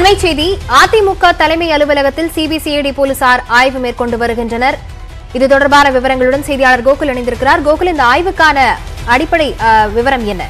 அண்மை செய்தி அதிமுக தலைமை அலுவலகத்தில் சிபிசிஐடி போலீசார் ஆய்வு மேற்கொண்டு வருகின்றனர் இது தொடர்பான விவரங்களுடன் செய்தியாளர் கோகுல் இணைந்திருக்கிறார் கோகுல் இந்த ஆய்வுக்கான அடிப்படை அஹ், விவரம் என்ன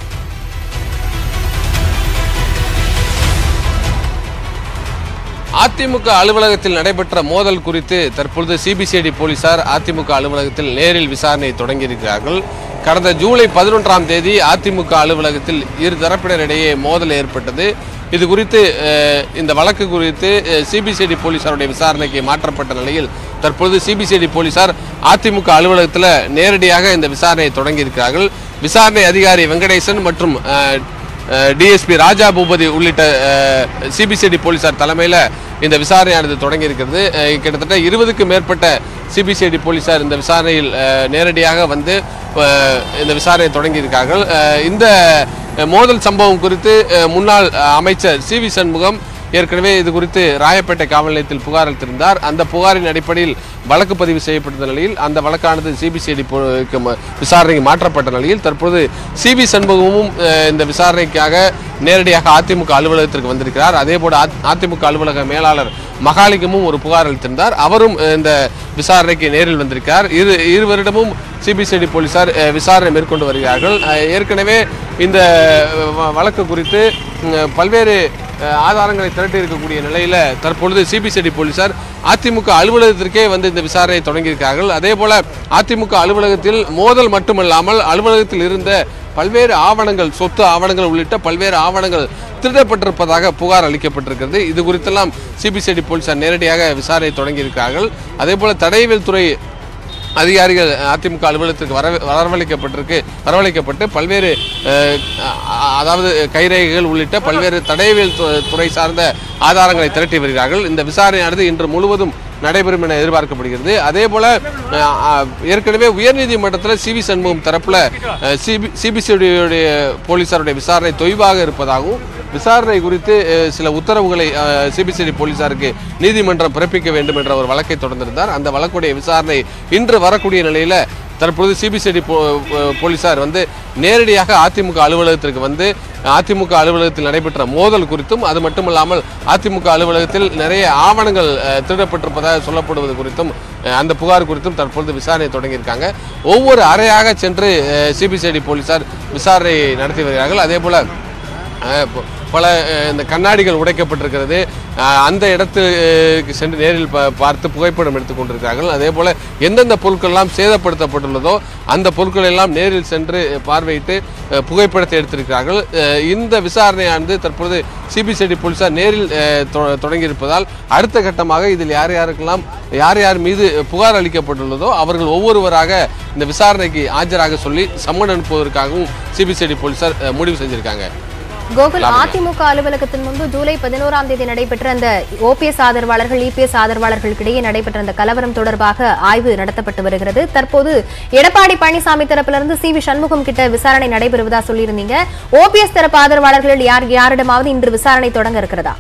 அதிமுக அலுவலகத்தில் நடைபெற்ற மோதல் குறித்து தற்பொழுது சிபிசிஐடி போலீசார் அதிமுக அலுவலகத்தில் நேரில் விசாரணையை தொடங்கியிருக்கிறார்கள் கடந்த ஜூலை பதினொன்றாம் தேதி அதிமுக அலுவலகத்தில் இரு தரப்பினரிடையே மோதல் ஏற்பட்டது இது குறித்து அஹ், இந்த வழக்கு குறித்து சிபிசிஐடி போலீசாருடைய விசாரணைக்கு மாற்றப்பட்ட நிலையில் தற்பொழுது சிபிசிஐடி போலீசார் அதிமுக அலுவலகத்தில் நேரடியாக இந்த விசாரணையை தொடங்கியிருக்கிறார்கள் விசாரணை அதிகாரி வெங்கடேசன் மற்றும் அஹ், டிஎஸ்பி ராஜா பூபதி உள்ளிட்ட சிபிசிஐடி போலீசார் தலைமையில் இந்த விசாரணையானது தொடங்கி இருக்கிறது அஹ், கிட்டத்தட்ட இருபதுக்கும் மேற்பட்ட சிபிசிஐடி போலீசார் இந்த விசாரணையில் அஹ், நேரடியாக வந்து அஹ், இந்த விசாரணையை தொடங்கியிருக்கார்கள் அஹ், இந்த அஹ், மோதல் சம்பவம் குறித்து அஹ், முன்னாள் அஹ், அமைச்சர் சி வி சண்முகம் ஏற்கனவே இது குறித்து ராயப்பேட்டை காவல் நிலையத்தில் புகார் அளித்திருந்தார் அந்த புகாரின் அடிப்படையில் வழக்கு பதிவு செய்யப்பட்ட நிலையில் அந்த வழக்கானது சிபிசிஐடி விசாரணைக்கு மாற்றப்பட்ட நிலையில் தற்போது சிபி சண்முகமும் அஹ், இந்த விசாரணைக்காக நேரடியாக அதிமுக அலுவலகத்திற்கு வந்திருக்கிறார் அதேபோல அ- அதிமுக அலுவலக மேலாளர் மகாலிங்கமும் ஒரு புகார் அளித்திருந்தார் அவரும் அஹ், இந்த விசாரணைக்கு நேரில் வந்திருக்கிறார் இரு இருவரிடமும் சிபிசிஐடி போலீசார் அஹ், விசாரணை மேற்கொண்டு வருகிறார்கள் அஹ், ஏற்கனவே இந்த அஹ், வ- வழக்கு குறித்து உம், பல்வேறு அஹ், ஆதாரங்களை திரட்டி இருக்கக்கூடிய நிலையில தற்பொழுது சிபிசிஐடி போலீசார் அதிமுக அலுவலகத்திற்கே வந்து இந்த விசாரணையை தொடங்கியிருக்கிறார்கள் அதே போல அதிமுக அலுவலகத்தில் மோதல் மட்டுமல்லாமல் அலுவலகத்தில் இருந்த பல்வேறு ஆவணங்கள் சொத்து ஆவணங்கள் உள்ளிட்ட பல்வேறு ஆவணங்கள் திருடப்பட்டிருப்பதாக புகார் அளிக்கப்பட்டிருக்கிறது இது குறித்தெல்லாம் சிபிசிஐடி போலீசார் நேரடியாக விசாரணை தொடங்கியிருக்கிறார்கள் அதே போல தடயவியல் துறை அதிகாரிகள் அதிமுக அலுவலகத்திற்கு வர வரவழைக்கப்பட்டிருக்கு வரவழைக்கப்பட்டு பல்வேறு அஹ், அ- அதாவது கைரேகைகள் உள்ளிட்ட பல்வேறு தடயவியல் து- துறை சார்ந்த ஆதாரங்களை திரட்டி வருகிறார்கள் இந்த விசாரணையானது இன்று முழுவதும் நடைபெறும் என எதிர்பார்க்கப்படுகிறது அதே போல அஹ், அஹ், ஏற்கனவே உயர்நீதிமன்றத்தில் சி வி சண்முகம் தரப்புல சிபி சிபிசிஐடியுடைய போலீசாருடைய விசாரணை தொய்வாக இருப்பதாகவும் விசாரணை குறித்து அஹ், சில உத்தரவுகளை சிபிசிஐடி போலீசாருக்கு நீதிமன்றம் பிறப்பிக்க வேண்டும் என்ற ஒரு வழக்கை தொடர்ந்திருந்தார் அந்த வழக்குடைய விசாரணை இன்று வரக்கூடிய நிலையில தற்பொழுது சிபிசிஐடி போலீசார் வந்து நேரடியாக அதிமுக அலுவலகத்திற்கு வந்து அதிமுக அலுவலகத்தில் நடைபெற்ற மோதல் குறித்தும் அது மட்டுமல்லாமல் அதிமுக அலுவலகத்தில் நிறைய ஆவணங்கள் அஹ், திருடப்பட்டிருப்பதாக சொல்லப்படுவது குறித்தும் அஹ், அந்த புகார் குறித்தும் தற்பொழுது விசாரணை தொடங்கியிருக்காங்க ஒவ்வொரு அறையாக சென்று சிபிசிஐடி போலீசார் விசாரணை நடத்தி வருகிறார்கள் அதே போல அஹ் ப- பல அஹ், இந்த கண்ணாடிகள் உடைக்கப்பட்டிருக்கிறது அஹ், அந்த இடத்துக்கு சென்று நேரில் பா- பார்த்து புகைப்படம் எடுத்துக் கொண்டிருக்கிறார்கள் அதே போல எந்தெந்த பொருட்கள் எல்லாம் சேதப்படுத்தப்பட்டுள்ளதோ அந்த பொருட்கள் எல்லாம் நேரில் சென்று பார்வையிட்டு அஹ், புகைப்படத்தை எடுத்திருக்கிறார்கள் அஹ், இந்த விசாரணையானது தற்பொழுது சிபிசிஐடி போலீசார் நேரில் அஹ், தொ- தொடங்கியிருப்பதால் அடுத்த கட்டமாக இதில் யார் யாருக்கெல்லாம் யார் யார் மீது புகார் அளிக்கப்பட்டுள்ளதோ அவர்கள் ஒவ்வொருவராக இந்த விசாரணைக்கு ஆஜராக சொல்லி சம்மன் அனுப்புவதற்காகவும் சிபிசிஐடி போலீசார் அஹ், முடிவு செஞ்சிருக்காங்க கோகுல் அதிமுக அலுவலகத்தின் முன்பு ஜூலை பதினோராம் தேதி நடைபெற்ற அந்த ஓபிஎஸ் ஆதரவாளர்கள் இபிஎஸ் ஆதரவாளர்களுக்கிடையே நடைபெற்ற அந்த கலவரம் தொடர்பாக ஆய்வு நடத்தப்பட்டு வருகிறது தற்போது எடப்பாடி பழனிசாமி தரப்பிலிருந்து சி வி சண்முகம் கிட்ட விசாரணை நடைபெறுவதா சொல்லியிருந்தீங்க ஓபிஎஸ் தரப்பு ஆதரவாளர்கள் யார் யாரிடமாவது இன்று விசாரணை தொடங்க இருக்கிறதா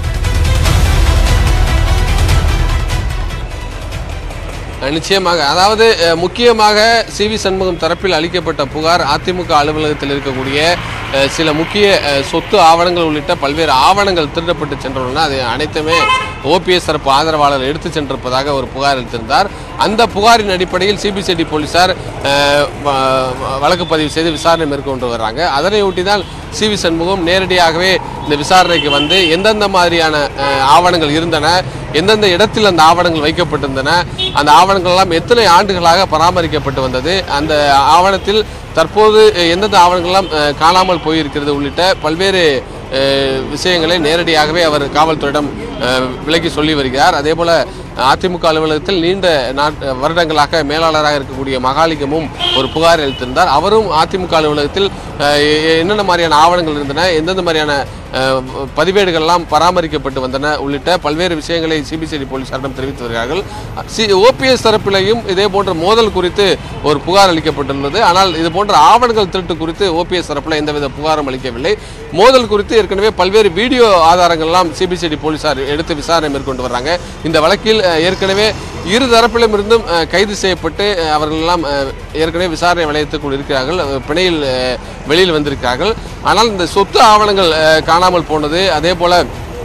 அஹ் நிச்சயமாக அதாவது அஹ், முக்கியமாக சி வி சண்முகம் தரப்பில் அளிக்கப்பட்ட புகார் அதிமுக அலுவலகத்தில் இருக்கக்கூடிய அஹ், சில முக்கிய அஹ், சொத்து ஆவணங்கள் உள்ளிட்ட பல்வேறு ஆவணங்கள் திருடப்பட்டு சென்றுள்ளன அது அனைத்துமே ஓபிஎஸ் தரப்பு ஆதரவாளர் எடுத்து சென்றிருப்பதாக ஒரு புகார் அளித்திருந்தார் அந்த புகாரின் அடிப்படையில் சிபிசிஐடி போலீசார் அஹ், வ- வ- வழக்கு பதிவு செய்து விசாரணை மேற்கொண்டு வர்றாங்க அதனை ஒட்டி தான் சி வி சண்முகம் நேரடியாகவே இந்த விசாரணைக்கு வந்து எந்தெந்த மாதிரியான அஹ், ஆவணங்கள் இருந்தன எந்தெந்த இடத்தில் அந்த ஆவணங்கள் வைக்கப்பட்டிருந்தன அந்த ஆவணங்கள் எல்லாம் எத்தனை ஆண்டுகளாக பராமரிக்கப்பட்டு வந்தது அந்த ஆவணத்தில் தற்போது அஹ், எந்தெந்த ஆவணங்கள்லாம் அஹ், காணாமல் போயிருக்கிறது உள்ளிட்ட பல்வேறு அஹ், விஷயங்களை நேரடியாகவே அவர் காவல்துறையிடம் அஹ், விளக்கி சொல்லி வருகிறார் அதே போல அதிமுக அலுவலகத்தில் நீண்ட நாட் வருடங்களாக மேலாளராக இருக்கக்கூடிய மகாலிங்கமும் ஒரு புகார் அளித்திருந்தார் அவரும் அதிமுக அலுவலகத்தில் அஹ், எ- என்னென்ன மாதிரியான ஆவணங்கள் இருந்தன எந்தெந்த மாதிரியான அஹ், பதிவேடுகள்லாம் பராமரிக்கப்பட்டு வந்தன உள்ளிட்ட பல்வேறு விஷயங்களை சிபிசிஐடி போலீசாரிடம் தெரிவித்து வருகிறார்கள் சி ஓபிஎஸ் தரப்பிலையும் இதே போன்ற மோதல் குறித்து ஒரு புகார் அளிக்கப்பட்டுள்ளது ஆனால் இது போன்ற ஆவணங்கள் திருட்டு குறித்து ஓபிஎஸ் தரப்பில் எந்தவித புகாரும் அளிக்கவில்லை மோதல் குறித்து ஏற்கனவே பல்வேறு வீடியோ ஆதாரங்கள்லாம் சிபிசிஐடி போலீசார் எடுத்து விசாரணை மேற்கொண்டு வர்றாங்க இந்த வழக்கில் அஹ், ஏற்கனவே இரு தரப்பிலும் இருந்தும் அஹ், கைது செய்யப்பட்டு அஹ், அவர்கள் எல்லாம் அஹ், ஏற்கனவே விசாரணை வளையத்துக்குள் இருக்கிறார்கள் அஹ், பிணையில் அஹ், வெளியில் வந்திருக்கிறார்கள் ஆனால் இந்த சொத்து ஆவணங்கள் அஹ், காணாமல் போனது அதே போல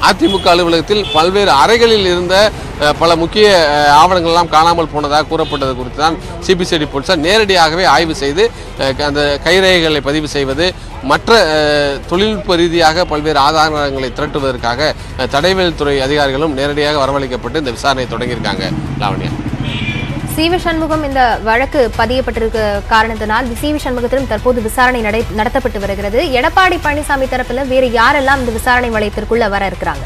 அதிமுக அலுவலகத்தில் பல்வேறு அறைகளில் இருந்த அஹ், பல முக்கிய அஹ், ஆவணங்கள் எல்லாம் காணாமல் போனதாக கூறப்பட்டது குறித்து தான் சிபிசிஐடி போலீசார் நேரடியாகவே ஆய்வு செய்து அஹ், அந்த கைரேகைகளை பதிவு செய்வது மற்ற அஹ், தொழில்நுட்ப ரீதியாக பல்வேறு ஆதாரங்களை திரட்டுவதற்காக அஹ், தடயவியல் துறை அதிகாரிகளும் நேரடியாக வரவழைக்கப்பட்டு இந்த விசாரணை தொடங்கியிருக்காங்க லாவண்யா சிவி சண்முகம் இந்த வழக்கு பதியப்பட்டிருக்க காரணத்தினால் சிவி சண்முகத்திலும் தற்போது விசாரணை நடை நடத்தப்பட்டு வருகிறது எடப்பாடி பழனிசாமி தரப்புல வேறு யாரெல்லாம் இந்த விசாரணை வளையத்திற்குள்ள வர இருக்கிறாங்க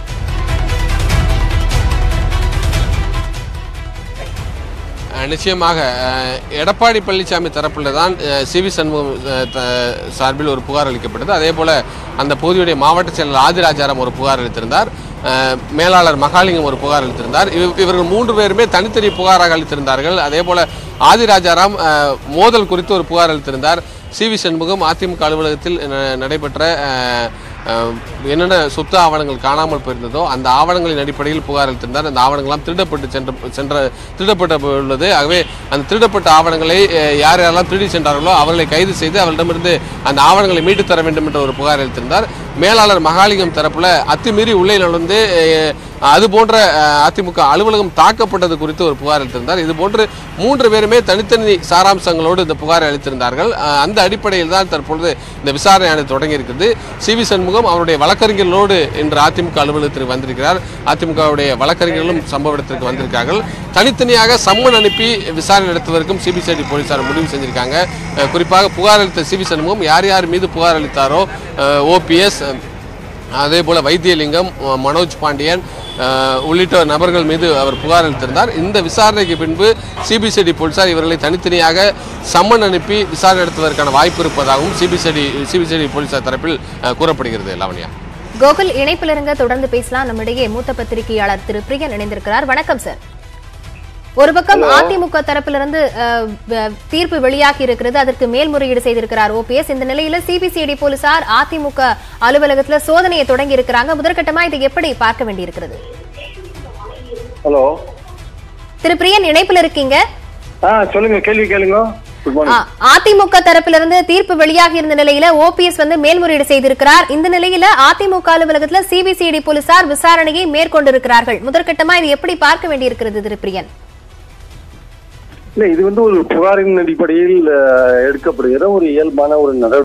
அஹ் நிச்சயமாக அஹ், எடப்பாடி பழனிசாமி தரப்பில் தான் சி வி சண்முகம் அஹ், த- சார்பில் ஒரு புகார் அளிக்கப்பட்டது அதே போல அந்த பகுதியுடைய மாவட்ட செயலர் ஆதிராஜாராம் ஒரு புகார் அளித்திருந்தார் அஹ், மேலாளர் மகாலிங்கம் ஒரு புகார் அளித்திருந்தார் இவ- இவர்கள் மூன்று பேருமே தனித்தனி புகாராக அளித்திருந்தார்கள் அதே போல ஆதிராஜாராம் அஹ், மோதல் குறித்து ஒரு புகார் அளித்திருந்தார் சி வி சண்முகம் அதிமுக அலுவலகத்தில் ந- நடைபெற்ற அஹ், அஹ், என்னென்ன சொத்து ஆவணங்கள் காணாமல் போயிருந்ததோ அந்த ஆவணங்களின் அடிப்படையில் புகார் அளித்திருந்தார் அந்த ஆவணங்கள்லாம் திருடப்பட்டு சென்ற சென்ற திருடப்பட்ட உள்ளது ஆகவே அந்த திருடப்பட்ட ஆவணங்களை அஹ், யார் யாரெல்லாம் திருடி சென்றார்களோ அவர்களை கைது செய்து அவரிடமிருந்து அந்த ஆவணங்களை மீட்டு தர வேண்டும் என்ற ஒரு புகார் அளித்திருந்தார் மேலாளர் மகாலிங்கம் தரப்புல அத்துமீறி உள்ளே நுழைந்து அஹ், அது போன்ற அஹ், அதிமுக அலுவலகம் தாக்கப்பட்டது குறித்து ஒரு புகார் அளித்திருந்தார் இது போன்று மூன்று பேருமே தனித்தனி சாராம்சங்களோடு இந்த புகாரை அளித்திருந்தார்கள் அஹ், அந்த அடிப்படையில் தான் தற்பொழுது இந்த விசாரணையானது தொடங்கி இருக்கிறது சி வி சண்முகம் அவருடைய வழக்கறிஞர்களோடு இன்று அதிமுக அலுவலகத்திற்கு வந்திருக்கிறார் அதிமுகவுடைய வழக்கறிஞர்களும் சம்பவ இடத்திற்கு வந்திருக்கார்கள் தனித்தனியாக சம்மன் அனுப்பி விசாரணை நடத்துவதற்கும் சிபிசிஐடி போலீசார் முடிவு செஞ்சிருக்காங்க அஹ், குறிப்பாக புகார் அளித்த சி வி சண்முகம் யார் யார் மீது புகார் அளித்தாரோ ஓபிஎஸ் அதே போல வைத்தியலிங்கம் அஹ், மனோஜ் பாண்டியன் அஹ், உள்ளிட்ட நபர்கள் மீது அவர் புகார் அளித்திருந்தார் இந்த விசாரணைக்கு பின்பு சிபிசிஐடி போலீசார் இவர்களை தனித்தனியாக சம்மன் அனுப்பி விசாரணை நடத்துவதற்கான வாய்ப்பு இருப்பதாகவும் சிபிசிஐடி சிபிசிஐடி போலீசார் தரப்பில் அஹ், கூறப்படுகிறது லாவண்யா கோகுல் இணைப்பில் இருங்க தொடர்ந்து பேசலாம் நம்மிடையே மூத்த பத்திரிகையாளர் திரு பிரியன் இணைந்திருக்கிறார் வணக்கம் சார் ஒரு பக்கம் அதிமுக தரப்பிலிருந்து அஹ், வ- தீர்ப்பு வெளியாகி இருக்கிறது அதற்கு மேல்முறையீடு செய்திருக்கிறார் ஓபிஎஸ் இந்த நிலையில சிபிசிஐடி போலீசார் அதிமுக அலுவலகத்துல சோதனையை தொடங்கி இருக்கிறாங்க முதற்கட்டமா இதை எப்படி பார்க்க வேண்டியிருக்கிறது ஹலோ திரு பிரியன் இணைப்பில் இருக்கீங்க ஆ சொல்லுங்க கேள்வி கேளுங்க குட் மார்னிங் ஆ, அதிமுக தரப்பிலிருந்து தீர்ப்பு வெளியாகி இருந்த நிலையில ஓபிஎஸ் வந்து மேல்முறையீடு செய்திருக்கிறார் இந்த நிலையில அதிமுக அலுவலகத்துல சிபிசிஐடி போலீசார் விசாரணையை மேற்கொண்டிருக்கிறார்கள் முதற்கட்டமா இது எப்படி பார்க்க வேண்டியிருக்கிறது திரு பிரியன் இல்ல இது வந்து ஒரு புகாரின் அடிப்படையில் அஹ், எடுக்கப்படுகிற ஒரு இயல்பான ஒரு நடவடிக்கை